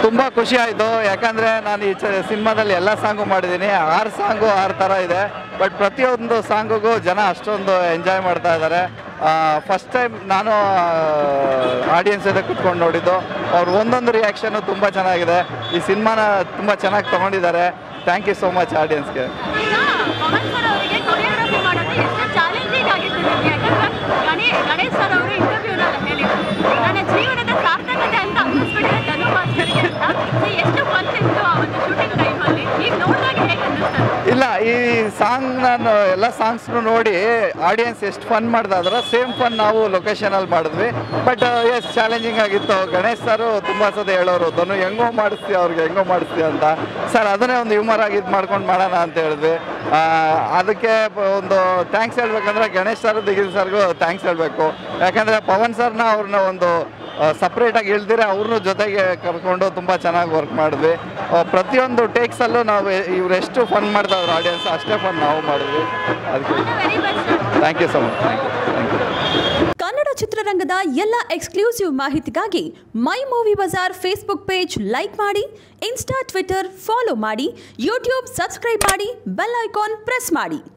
ತುಂಬ ಖುಷಿ ಆಯಿತು ಯಾಕಂದರೆ ನಾನು ಈ ಚ ಸಿನಿಮಾದಲ್ಲಿ ಎಲ್ಲ ಸಾಂಗು ಮಾಡಿದ್ದೀನಿ ಆರು ಸಾಂಗು ಆರು ಥರ ಇದೆ ಬಟ್ ಪ್ರತಿಯೊಂದು ಸಾಂಗಿಗೂ ಜನ ಅಷ್ಟೊಂದು ಎಂಜಾಯ್ ಮಾಡ್ತಾ ಇದ್ದಾರೆ ಫಸ್ಟ್ ಟೈಮ್ ನಾನು ಆಡಿಯನ್ಸ್ ಜೊತೆ ಕುತ್ಕೊಂಡು ನೋಡಿದ್ದು ಅವ್ರ ಒಂದೊಂದು ರಿಯಾಕ್ಷನು ತುಂಬ ಚೆನ್ನಾಗಿದೆ ಈ ಸಿನಿಮಾನ ತುಂಬ ಚೆನ್ನಾಗಿ ತೊಗೊಂಡಿದ್ದಾರೆ ಥ್ಯಾಂಕ್ ಯು ಸೋ ಮಚ್ ಆಡಿಯನ್ಸ್ಗೆ ಈಗ ಪವನ್ ಸರ್ ಅವರಿಗೆ ಕೊರಿಯೋಗ್ರಫಿ ಮಾಡೋದು ಎಷ್ಟು ಚಾಲೆಂಜಿಂಗ್ ಆಗಿತ್ತು ನಿಮಗೆ ಯಾಕಂದ್ರೆ ಗಣೇ ಗಣೇಶ್ ಸರ್ ಅವರು ಇಂಟರ್ವ್ಯೂನಲ್ಲಿ ಹೇಳಿದ್ರು ನನ್ನ ಜೀವನದ ಸಾರ್ಥಕತೆ ಅಂತ ಅನ್ನಿಸ್ಬಿಟ್ಟಿದೆ ಧನು ಮಾಸ್ಟರ್ಗೆ ಅಂತ So, ಎಷ್ಟು ಫನ್ ಇತ್ತು ಆ ಒಂದು ಶೂಟಿಂಗ್ ಟೈಮಲ್ಲಿ ಈಗ ನೋಡಿದಾಗ ಹೇಗೆ ಅನ್ನಿಸ್ತದೆ ಇಲ್ಲ ಈ ಸಾಂಗ್ ನಾನು ಎಲ್ಲ ಸಾಂಗ್ಸ್ನು ನೋಡಿ ಆಡಿಯನ್ಸ್ ಎಷ್ಟು ಫನ್ ಮಾಡ್ದಾದ್ರೆ ಸೇಮ್ ಫನ್ ನಾವು ಲೊಕೇಶನಲ್ಲಿ ಮಾಡಿದ್ವಿ ಬಟ್ ಎಸ್ ಚಾಲೆಂಜಿಂಗ್ ಆಗಿತ್ತು ಗಣೇಶ್ ಸರು ತುಂಬ ಸದ ಹೇಳೋರು ಧನು ಹೆಂಗೋ ಮಾಡಿಸ್ತೀಯ ಅವ್ರಿಗೆ ಹೆಂಗೋ ಮಾಡಿಸ್ತೀಯ ಅಂತ ಸರ್ ಅದನ್ನೇ ಒಂದು ಹ್ಯೂಮರ್ ಆಗಿ ಇದು ಮಾಡ್ಕೊಂಡು ಮಾಡೋಣ ಅಂತ ಹೇಳಿದ್ವಿ ಆ, ಅದಕ್ಕೆ ಪ- ಒಂದು ಥ್ಯಾಂಕ್ಸ್ ಹೇಳ್ಬೇಕಂದ್ರೆ ಗಣೇಶ್ ಸರ್ ದಿಗಿಲ್ ಸರ್ಗೂ ಥ್ಯಾಂಕ್ಸ್ ಹೇಳಬೇಕು ಯಾಕಂದರೆ ಪವನ್ ಸರ್ನ ಅವ್ರನ್ನ ಒಂದು ಸಪ್ರೇಟಾಗಿ ಇಳ್ದಿರ ಅವ್ರನ್ನೂ ಜೊತೆಗೆ ಕರ್ಕೊಂಡು ತುಂಬ ಚೆನ್ನಾಗಿ ವರ್ಕ್ ಮಾಡಿದ್ವಿ ಆ, ಪ್ರತಿಯೊಂದು ಟೇಕ್ಸಲ್ಲೂ ನಾವು ಇವರೆಷ್ಟು ಫನ್ ಮಾಡ್ತಾವ್ರು ಆಡಿಯನ್ಸ್ ಅಷ್ಟೇ ಫನ್ ನಾವು ಮಾಡಿದ್ವಿ ಅದಕ್ಕೆ very best thank you so much thank you thank you Kannada ಚಿತ್ರರಂಗದ ಎಲ್ಲ ಎಕ್ಸ್ಕ್ಲೂಸಿವ್ ಮಾಹಿತಿಗಾಗಿ my movie bazaar Facebook page like ಮಾಡಿ ಇನ್ಸ್ಟಾ ಟ್ವಿಟರ್ ಫಾಲೋ ಮಾಡಿ ಯೂಟ್ಯೂಬ್ ಸಬ್ಸ್ಕ್ರೈಬ್ ಮಾಡಿ ಬೆಲ್ ಐಕಾನ್ ಪ್ರೆಸ್ ಮಾಡಿ